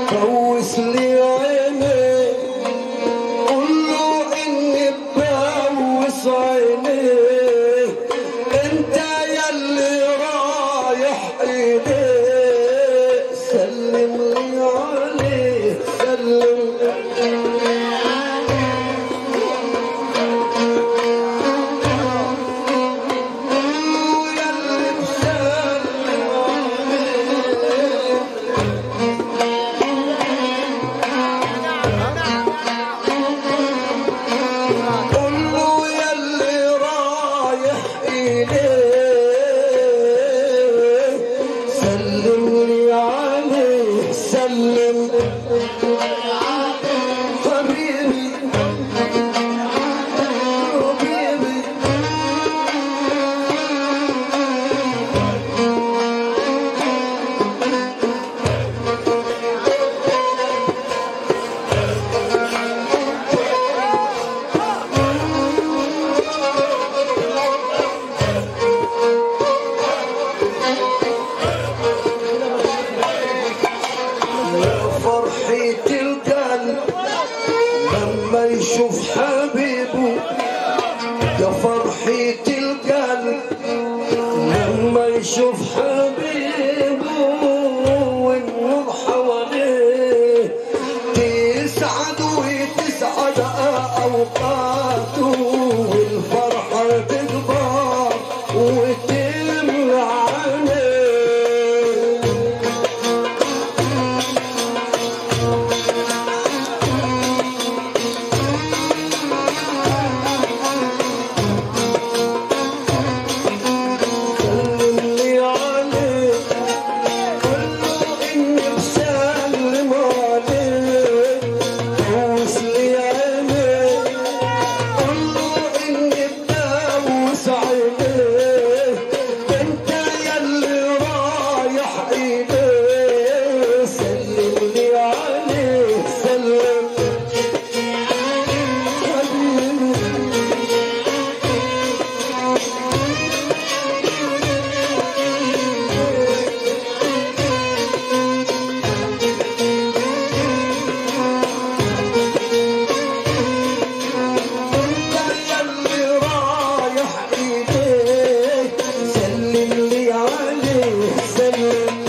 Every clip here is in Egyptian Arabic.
فوس لي عيني قول له اني ببوس عيني انت يلي رايح ايديه سلم لي عليه سلم يلي مسلم عليه قول له يلي رايح إليه سلم لي عليه سلم حبيبي حبيبي فرحة القلب لما يشوف حبيبه يا فرحة القلب لما يشوف حبيبه والنور حواليه تسعد وتسعد أوقاته والفرحة تكبر وتملى عينيه اللي عليه كله اني بسلم عليه بوس لي عينيه كله اني بدوس عينيه انت يلي رايح ايديه سلم لي عليه سلم حبيبي يلي رايح ايديه سلم لي عليه سلم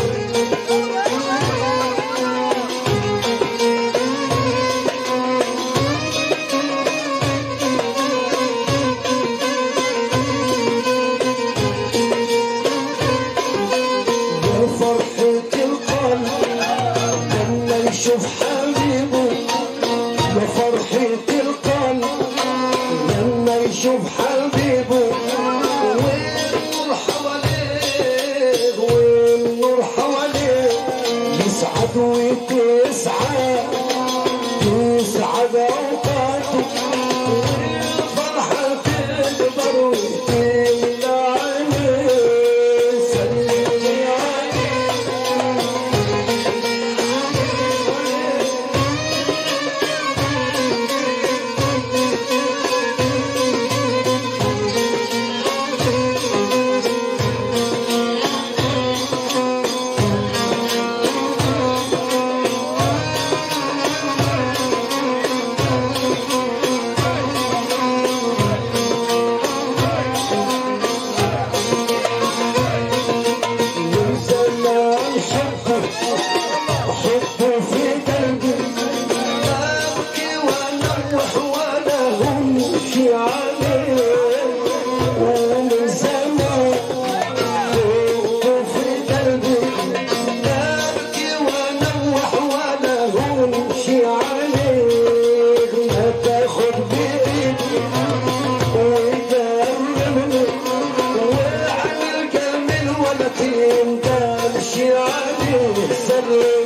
يا فرحة القلب لما يشوف حبيبه يا فرحة القلب لما يشوف حبيبه والنور حواليه والنور حواليه يسعد وتسعد تسعد اوقاته والفرحة تكبر وتملى عينيه سلم عليه من زمان حبه حبه في قلبي ابكي وانوح وانا همشي عليه ومن زمان حبه في قلبي ابكي وانوح وانا همشي عليه ما تاخد بايدي ويجربني وعن الجميل ولا تندمش عليه سلم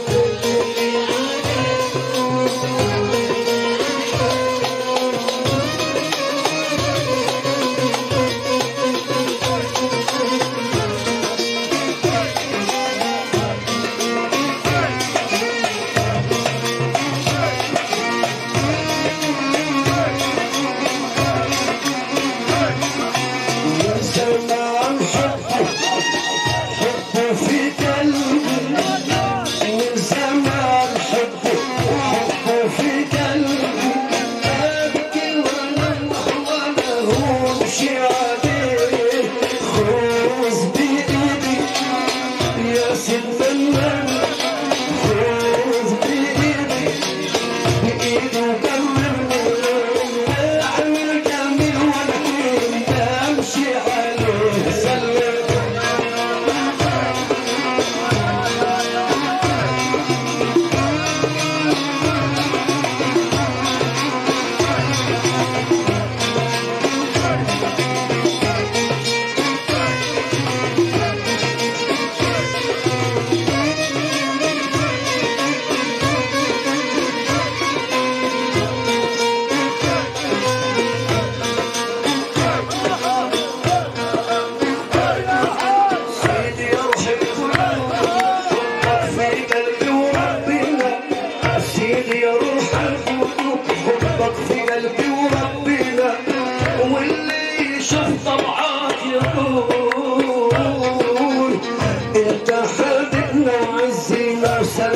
يا زمان حبه حبه في قلبي من زمان علينا سلام